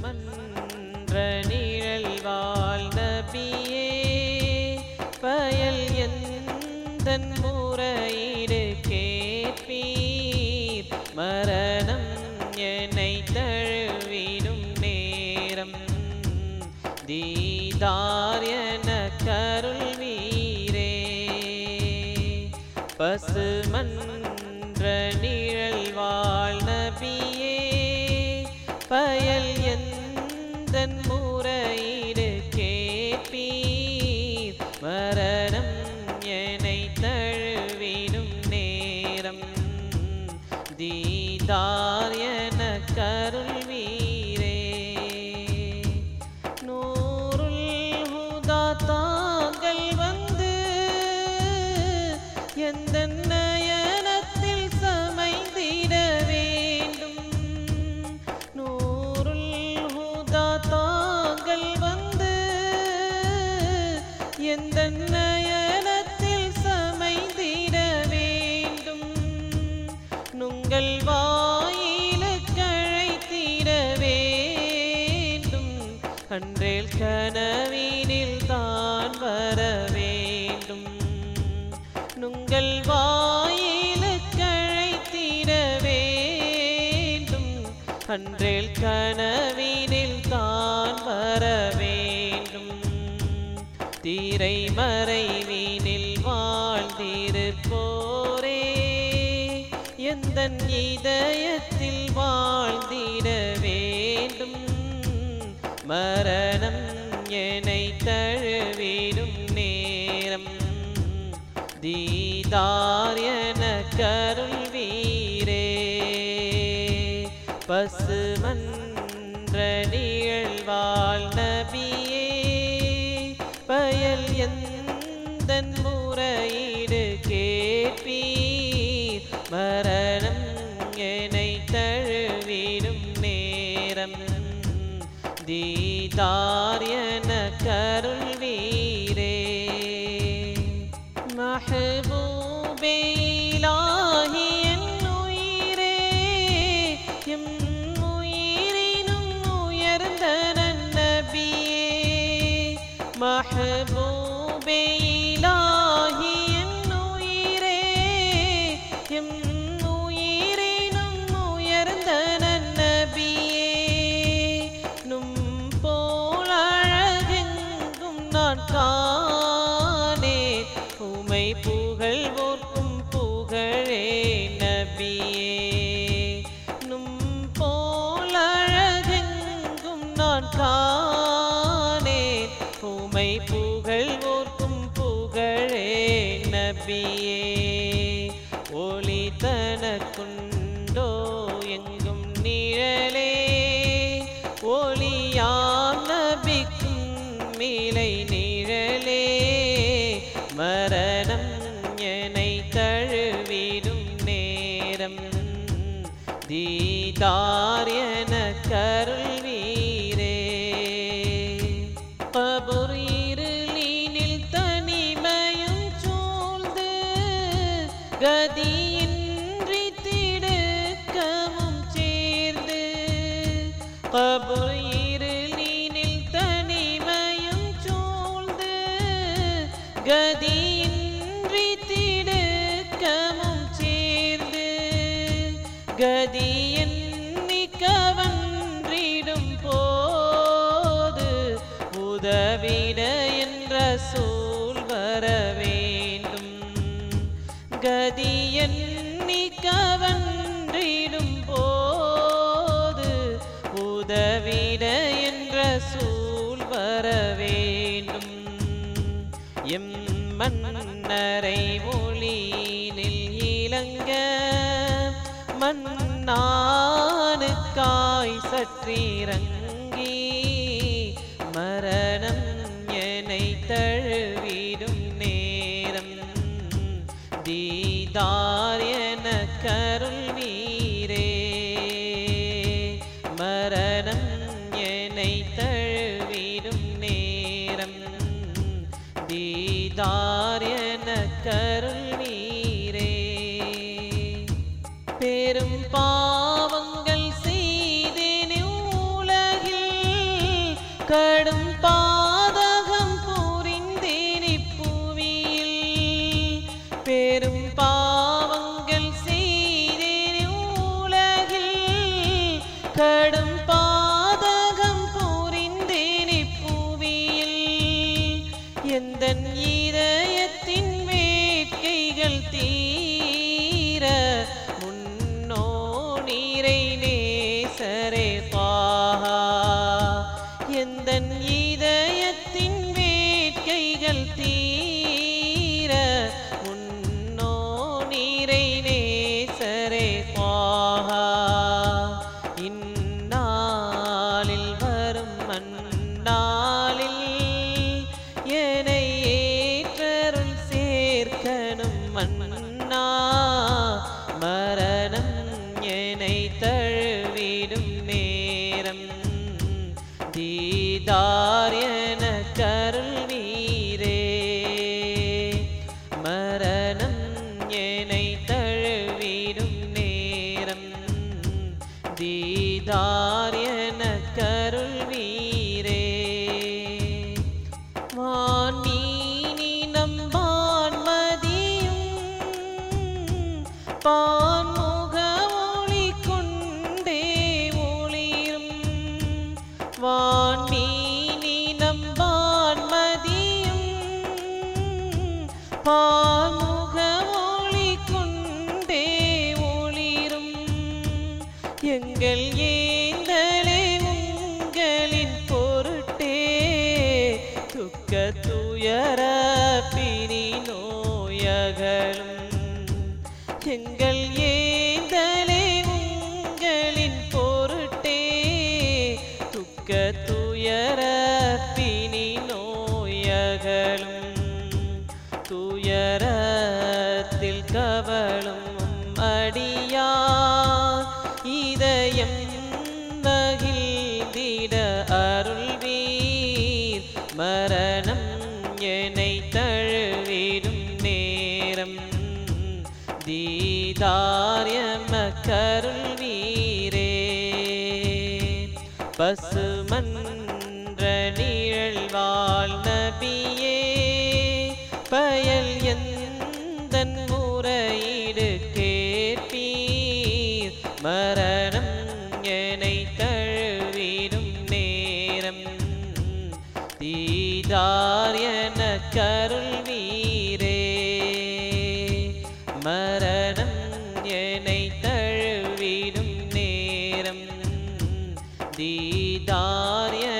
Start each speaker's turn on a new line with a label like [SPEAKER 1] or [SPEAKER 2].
[SPEAKER 1] மன்ற நிழல் வாழ் நபியே பயல் எந்தன் முறையீடு கேட்பீர் மரணம் என்னை தழுவிடும் நேரம் தீதார் என கருள்வீரே பசுமன்ற நிழல் வாழ் நபியே பயல் எந்தன் முறையீடு கேட்பீர் மரணம் என்னை தழுவிடும் நேரம் தீதார் என கருள்வீரே நூறுல் ஹுதா தாங்கள் வந்து எந்த நயனத்தில் சமைந்திட வேண்டும் நூறுல் ஹுதா தாங்கள் வந்து எந்த நயனத்தில் சமைந்திட வேண்டும் நுங்கள் வாயில கழைத்திட வேண்டும் அன்றேல் கனவினில் தான் வர வேண்டும் நுங்கள் வாயில கழைத்திட வேண்டும் அன்றேல் கனவினில் தான் வர வேண்டும் தீரை மறைவினில் வாழ்ந்திருப்போரே எந்த இதயத்தில் வாழ்ந்திட வேண்டும் மரணம் என்னை தழுவிடும் நேரம் தீதார் என கருள்வீரே பசுமன்ற நிழல் வாழ் நபியே பயல் எந்தன் முறையீடு கேட்பீர் மரணம் என்னை தழுவிடும் நேரம் தீதார் என கருள்வீரே மஹபூபே இலாஹி என் உயிரே எம் உயிரினும் உயர்ந்த நன்னபியே மஹபூபே இலாஹி என் உயிரே எம் உயிரினும் உயர்ந்த நன்னபியே நும் போல் அழகெங்கும் நான் காணே உமை புகழ்வோர்க்கும் புகழே நபியே நும் போல் அழகெங்கும் நான் காணே உமை புகழ்வோர்க்கும் புகழே நபியே ஒளி தனக்குண்டோ எங்கும் நிழலே ஒளியாம் நபிக்கும் மிலை நிழலே மரணம் என்னை தழுவிடும் நேரம் தீதார் என கருள்வீரே கபுர் இருளினில் தனிமையும் சூழ்ந்து கதியின்றி திடுக்கமும் சேர்ந்து கபுர் இருளினில் தனிமையும் சூழ்ந்து கதியின்றி திடுக்கமும் சேர்ந்து கதியன்னி கவன்றிடும் போது உதவிட என்ற சூழ் வர வேண்டும் கதியன்னி கவன்றிடும் போது உதவிட என்ற சூழ் வர வேண்டும் எம் மன்னரை ஒளியினில் இளங்க மன்னானுக்காய் சற்றிறங்கி மரணம் என்னை தழுவிடும் நேரம் தீதார் என கருள்வீரே மரணம் என்னை தழுவிடும் நேரம் தீதார் என கருள்வீரே பெரும் பாவங்கள் செய்தேனே உலகில் கடும் பாதகம் புரிந்தேன் இப்புவியில் பெரும் பாவங்கள் செய்தேன் உலகில் கடும் பாதகம் புரிந்தேன் இப்புவியில் எந்தன் இதயத்தின் வேட்கைகள் தீர முன்னோ நீரை நேசரே பாஹா எந்தன் இதயத்தின் வேட்கைகள் தீர முன்னோ நீரை நேசரே பாஹா இந்நாளில் வரும் மன்னாளில் என்னை ஏற்றருள் சேர்க்கணும் மன்னா மரணம் என்னை தழுவிடும் நேரம் தீதார் என கருள் நீரே மரணம் என்னை தழுவிடும் நேரம் தீதார் என கருள் நீரே வான்மீனி நம்பான் மதியும் பான்முக ஒளி கொண்டே ஒளிரும் வான்மீனி நம்பான் மதியும் பான்முக ஒளி கொண்டே ஒளிரும் எங்கள் ஏந்தலே உங்களின் பொருட்டே துக்க துயர பிணி நோயகளும் எங்கள் ஏந்தலே உங்களின் பொருட்டே துக்க துயர பிணி நோயகளும் துயரத்தில் கவலும் அடியா இதயம் மகிழ்ந்திட அருள்வீர் மரணம் என்னை தழுவிடும் நேரம் தீதாரியம கருள்வீரே பசுமன்ற நிழல் வாழ் நபியே பயல் எந்தன் முறையீடு கேட்பீர் மரணம் என்னை தழுவிடும் நேரம் தீதார் என கருள்வீரே மரணம் என்னை தழுவிடும் நேரம் தீதார்